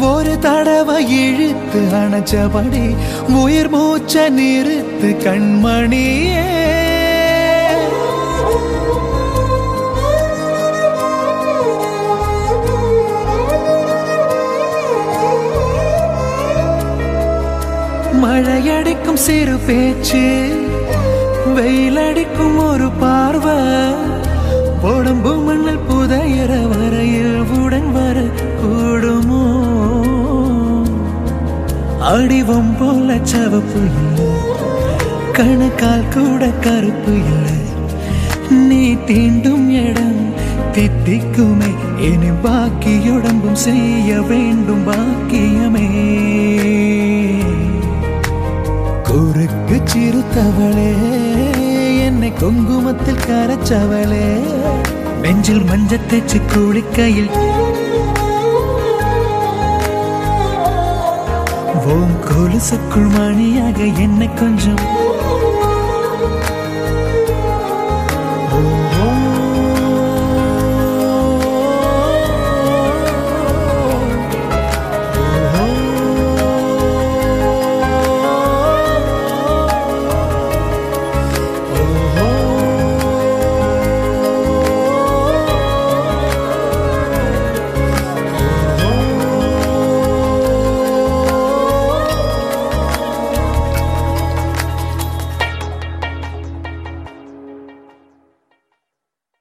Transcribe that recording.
ஒரு தடவை இழுத்து அணைச்சபடி உயிர் மூச்ச நிறுத்து கண்மணியே மழையடிக்கும் சிறு பேச்சு வெயிலடிக்கும் ஒரு பார்வை உடம்பு மண்ணில் புதையிற வரையில் உடன் வர கூடுமோ அடிவம் போல சவப்பு இல்லை கணுக்கால் கூட கருப்பு இல்லை நீ தீண்டும் இடம் தித்திக்குமே இனி பாக்கியுடம்பும் செய்ய வேண்டும் பாக்கியமே குறுக்கு சிறுத்தவளே என்னை குங்குமத்தில் கரைச்சவளே நெஞ்சில் மஞ்சள் தேச்சு குளிக்கையில் ஓம் கொலுசுக்குள் மணியாக என்னை கொஞ்சம்